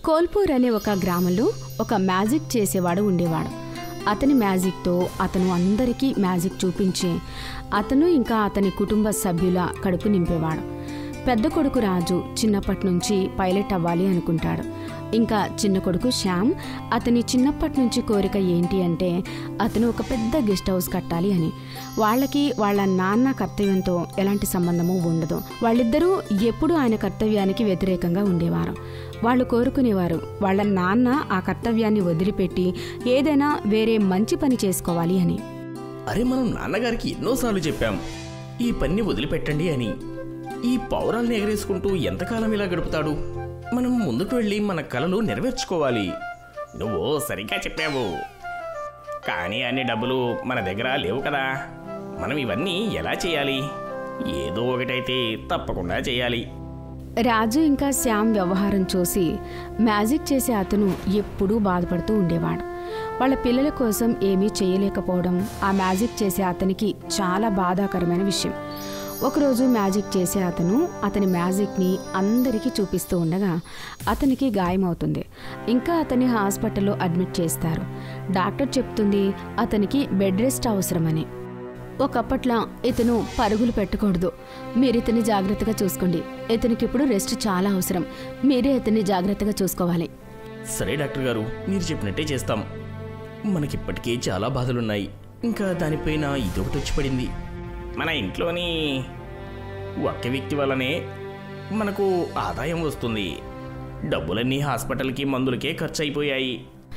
కోల్పూర్ అనే ఒక గ్రామంలో ఒక మ్యాజిక్ చేసేవాడు ఉండేవాడు అతని మ్యాజిక్తో అతను అందరికీ మ్యాజిక్ చూపించి అతను ఇంకా అతని కుటుంబ సభ్యుల కడుపు నింపేవాడు పెద్ద కొడుకు రాజు చిన్నప్పటి నుంచి పైలట్ అవ్వాలి అనుకుంటాడు ఇంకా చిన్న కొడుకు శ్యామ్ అతని చిన్నప్పటి నుంచి కోరిక ఏంటి అంటే అతను ఒక పెద్ద గెస్ట్ హౌస్ కట్టాలి అని వాళ్ళకి వాళ్ళ నాన్న కర్తవ్యంతో ఎలాంటి సంబంధము ఉండదు వాళ్ళిద్దరూ ఎప్పుడూ ఆయన కర్తవ్యానికి వ్యతిరేకంగా ఉండేవారు వాళ్ళు కోరుకునేవారు వాళ్ళ నాన్న ఆ కర్తవ్యాన్ని వదిలిపెట్టి ఏదైనా వేరే మంచి పని చేసుకోవాలి అని అరే మనం నాన్నగారికి ఎన్నోసార్లు చెప్పాం ఈ పని వదిలిపెట్టండి అని ఈ పౌరాల్ని ఎగరేసుకుంటూ ఎంతకాలం ఇలా గడుపుతాడు మనం ముందుకు వెళ్ళి మన కలలు నెరవేర్చుకోవాలి నువ్వు సరిగ్గా చెప్పావు కానీ అన్ని డబ్బులు మన దగ్గర లేవు కదా మనం ఇవన్నీ ఎలా చేయాలి ఏదో ఒకటైతే తప్పకుండా చేయాలి రాజు ఇంకా శ్యామ్ వ్యవహారం చూసి మ్యాజిక్ చేసే అతను ఎప్పుడూ బాధపడుతూ ఉండేవాడు వాళ్ళ పిల్లల కోసం ఏమీ చేయలేకపోవడం ఆ మ్యాజిక్ చేసే అతనికి చాలా బాధాకరమైన విషయం ఒకరోజు మ్యాజిక్ చేసే అతను అతని మ్యాజిక్ని అందరికీ చూపిస్తూ ఉండగా అతనికి గాయమవుతుంది ఇంకా అతన్ని హాస్పిటల్లో అడ్మిట్ చేస్తారు డాక్టర్ చెప్తుంది అతనికి బెడ్ రెస్ట్ అవసరమని ఒకప్పట్లా ఇతను పరుగులు పెట్టకూడదు మీరు ఇతన్ని జాగ్రత్తగా చూసుకోండి ఇతనికి ఇప్పుడు రెస్ట్ చాలా అవసరం మీరే ఇతన్ని జాగ్రత్తగా చూసుకోవాలి సరే డాక్టర్ గారు మీరు చెప్పినట్టే చేస్తాం మనకిప్పటికే చాలా బాధలున్నాయి ఇంకా దానిపైన ఇదొకటి వచ్చి పడింది మన ఇంట్లోని ఒక్క వ్యక్తి వల్లనే మనకు ఆదాయం వస్తుంది డబ్బులన్నీ హాస్పిటల్కి మందులకే ఖర్చు అయిపోయాయి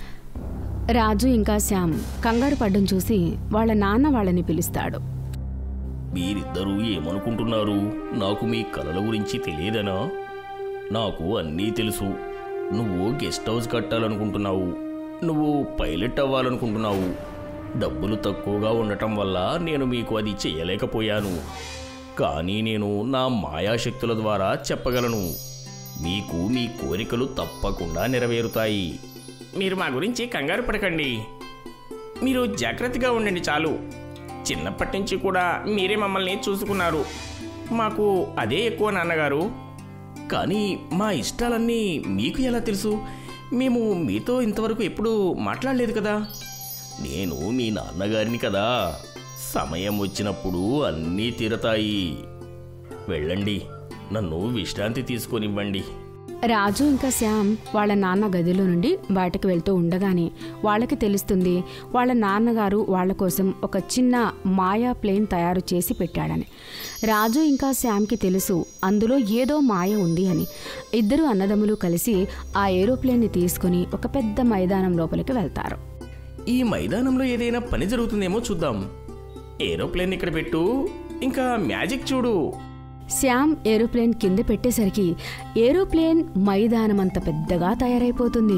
రాజు ఇంకా శ్యామ్ కంగారు పడ్డం చూసి వాళ్ళ నాన్న వాళ్ళని పిలుస్తాడు మీరిద్దరూ ఏమనుకుంటున్నారు నాకు మీ కలల గురించి తెలియదనా నాకు అన్నీ తెలుసు నువ్వు గెస్ట్ హౌస్ కట్టాలనుకుంటున్నావు నువ్వు పైలట్ అవ్వాలనుకుంటున్నావు డబ్బులు తక్కువగా ఉండటం వల్ల నేను మీకు అది చేయలేకపోయాను కానీ నేను నా మాయాశక్తుల ద్వారా చెప్పగలను మీకు మీ కోరికలు తప్పకుండా నెరవేరుతాయి మీరు మా గురించి కంగారు పడకండి మీరు జాగ్రత్తగా ఉండండి చాలు చిన్నప్పటి నుంచి కూడా మీరే మమ్మల్ని చూసుకున్నారు మాకు అదే ఎక్కువ నాన్నగారు కానీ మా ఇష్టాలన్నీ మీకు ఎలా తెలుసు మేము మీతో ఇంతవరకు ఎప్పుడూ మాట్లాడలేదు కదా నేను మీ నాన్నగారిని కదా సమయం వచ్చినప్పుడు అన్నీ తీరతాయి వెళ్ళండి నన్ను విశ్రాంతి తీసుకొనివ్వండి రాజు ఇంకా శ్యామ్ వాళ్ళ నాన్న గదిలో నుండి బయటకు వెళ్తూ ఉండగానే వాళ్ళకి తెలుస్తుంది వాళ్ళ నాన్నగారు వాళ్ళ కోసం ఒక చిన్న మాయా ప్లేన్ తయారు చేసి పెట్టాడని రాజు ఇంకా శ్యామ్కి తెలుసు అందులో ఏదో మాయ ఉంది అని ఇద్దరు అన్నదమ్ములు కలిసి ఆ ఏరోప్లేన్ని తీసుకుని ఒక పెద్ద మైదానం లోపలికి వెళ్తారు ఈ మైదానంలో ఏదైనా పని జరుగుతుందేమో చూద్దాం ఏరోప్లేన్ ఇక్కడ పెట్టు ఇంకా మ్యాజిక్ చూడు శ్యామ్ ఏరోప్లేన్ కింద పెట్టేసరికి ఏరోప్లేన్ మైదానం అంత పెద్దగా తయారైపోతుంది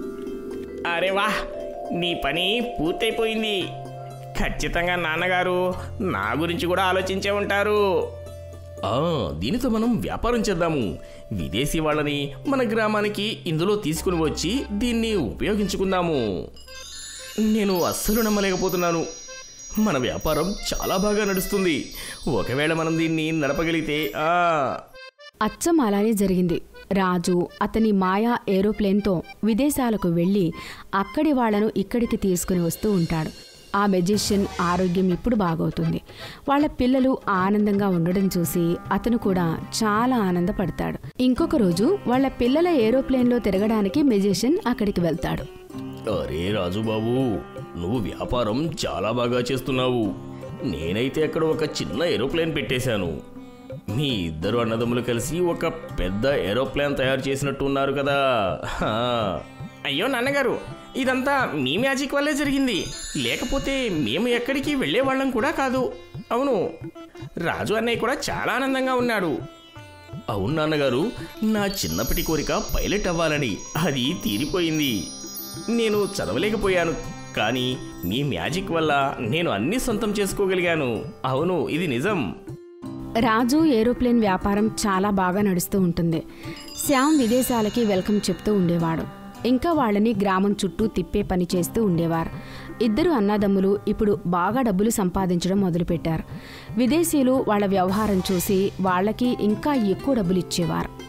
అరే వా నీ పని పూర్తయిపోయింది ఖచ్చితంగా నాన్నగారు నా గురించి కూడా ఆలోచించే ఉంటారు ఆ, దీనితో మనం వ్యాపారం చేద్దాము విదేశీ వాళ్ళని మన గ్రామానికి ఇందులో తీసుకుని వచ్చి దీన్ని ఉపయోగించుకుందాము నేను అస్సలు నమ్మలేకపోతున్నాను మన వ్యాపారం చాలా బాగా నడుస్తుంది ఒకవేళ మనం దీన్ని నడపగలిగితే ఆ అచ్చం అలానే జరిగింది రాజు అతని మాయా ఏరోప్లేన్తో విదేశాలకు వెళ్ళి అక్కడి వాళ్లను ఇక్కడికి తీసుకుని వస్తూ ఉంటాడు ఆ మెజిషియన్ ఆరోగ్యం ఇప్పుడు బాగవుతుంది వాళ్ళ పిల్లలు ఆనందంగా ఉండడం చూసి అతను కూడా చాలా ఆనందపడతాడు ఇంకొక రోజు వాళ్ళ పిల్లల ఏరోప్లేన్లో తిరగడానికి మెజిషియన్ అక్కడికి వెళ్తాడు అరే రాజుబాబు నువ్వు వ్యాపారం చాలా బాగా చేస్తున్నావు నేనైతే అక్కడ ఒక చిన్న ఏరోప్లేన్ పెట్టేశాను మీ ఇద్దరు అన్నదమ్ములు కలిసి ఒక పెద్ద ఏరోప్లేన్ తయారు చేసినట్టు ఉన్నారు కదా హా. అయ్యో నాన్నగారు ఇదంతా మీ మ్యాజిక్ వల్లే జరిగింది లేకపోతే మేము ఎక్కడికి వెళ్ళేవాళ్ళం కూడా కాదు అవును రాజు అన్నయ్య కూడా చాలా ఆనందంగా ఉన్నాడు అవును నాన్నగారు నా చిన్నప్పటి కోరిక పైలట్ అవ్వాలని అది తీరిపోయింది నేను చదవలేకపోయాను కానీ మీ మ్యాజిక్ వల్ల నేను అన్ని సొంతం చేసుకోగలిగాను అవును ఇది నిజం రాజు ఏరోప్లేన్ వ్యాపారం చాలా బాగా నడుస్తూ ఉంటుంది శ్యామ్ విదేశాలకి వెల్కమ్ చెప్తూ ఉండేవాడు ఇంకా వాళ్ళని గ్రామం చుట్టూ తిప్పే పని చేస్తూ ఉండేవారు ఇద్దరు అన్నదమ్ములు ఇప్పుడు బాగా డబ్బులు సంపాదించడం మొదలుపెట్టారు విదేశీయులు వాళ్ళ వ్యవహారం చూసి వాళ్ళకి ఇంకా ఎక్కువ డబ్బులు ఇచ్చేవారు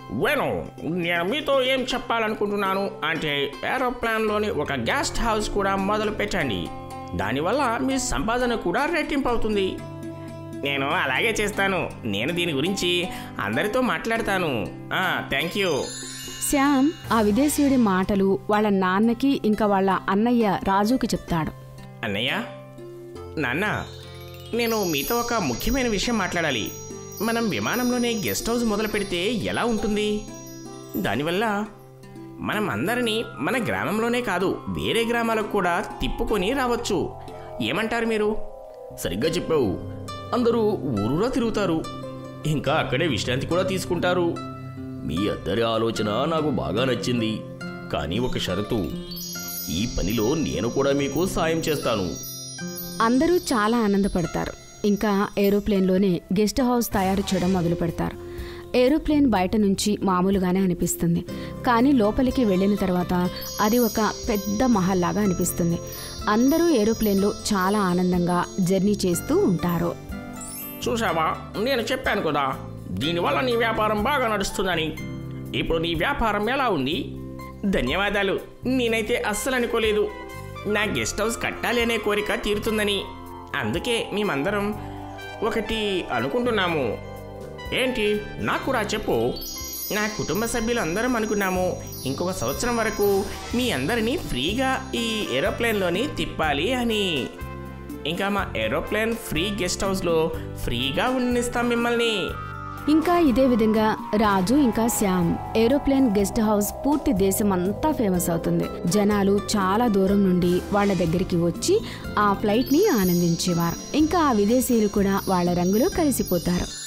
వేణు నేను మీతో ఏం చెప్పాలనుకుంటున్నాను అంటే ఏరోప్లాన్లోని ఒక గెస్ట్ హౌస్ కూడా మొదలు పెట్టండి దానివల్ల మీ సంపాదన కూడా రెట్టింపు అవుతుంది నేను అలాగే చేస్తాను నేను దీని గురించి అందరితో మాట్లాడతాను థ్యాంక్ యూ శ్యామ్ ఆ విదేశీయుడి మాటలు వాళ్ళ నాన్నకి ఇంకా వాళ్ళ అన్నయ్య రాజుకి చెప్తాడు అన్నయ్య నాన్న నేను మీతో ఒక ముఖ్యమైన విషయం మాట్లాడాలి మనం విమానంలోనే గెస్ట్ హౌస్ మొదలు పెడితే ఎలా ఉంటుంది దానివల్ల మనం అందరినీ మన గ్రామంలోనే కాదు వేరే గ్రామాలకు కూడా తిప్పుకొని రావచ్చు ఏమంటారు మీరు సరిగ్గా చెప్పావు అందరూ ఊరురా తిరుగుతారు ఇంకా అక్కడే విశ్రాంతి కూడా తీసుకుంటారు మీ అద్దరి ఆలోచన నాకు బాగా నచ్చింది కానీ ఒక షరతు ఈ పనిలో నేను కూడా మీకు సాయం చేస్తాను అందరూ చాలా ఆనందపడతారు ఇంకా ఏరోప్లేన్లోనే గెస్ట్ హౌస్ తయారు చేయడం మొదలు పెడతారు ఏరోప్లేన్ బయట నుంచి మామూలుగానే అనిపిస్తుంది కానీ లోపలికి వెళ్ళిన తర్వాత అది ఒక పెద్ద మహల్ లాగా అనిపిస్తుంది అందరూ ఏరోప్లేన్లో చాలా ఆనందంగా జర్నీ చేస్తూ ఉంటారు చూసావా నేను చెప్పాను కదా దీనివల్ల నీ వ్యాపారం బాగా నడుస్తుందని ఇప్పుడు నీ వ్యాపారం ఎలా ఉంది ధన్యవాదాలు నేనైతే అస్సలు అనుకోలేదు నా గెస్ట్ హౌస్ కట్టాలి అనే కోరిక తీరుతుందని అందుకే మేమందరం ఒకటి అనుకుంటున్నాము ఏంటి నాకు కూడా చెప్పు నా కుటుంబ సభ్యులు అందరం అనుకున్నాము ఇంకొక సంవత్సరం వరకు మీ అందరినీ ఫ్రీగా ఈ ఏరోప్లేన్లోని తిప్పాలి అని ఇంకా మా ఏరోప్లేన్ ఫ్రీ గెస్ట్ హౌస్లో ఫ్రీగా ఉండనిస్తాం మిమ్మల్ని ఇంకా ఇదే విధంగా రాజు ఇంకా శ్యామ్ ఏరోప్లేన్ గెస్ట్ హౌస్ పూర్తి దేశం అంతా ఫేమస్ అవుతుంది జనాలు చాలా దూరం నుండి వాళ్ళ దగ్గరికి వచ్చి ఆ ఫ్లైట్ ని ఆనందించేవారు ఇంకా ఆ విదేశీయులు కూడా వాళ్ళ రంగులో కలిసిపోతారు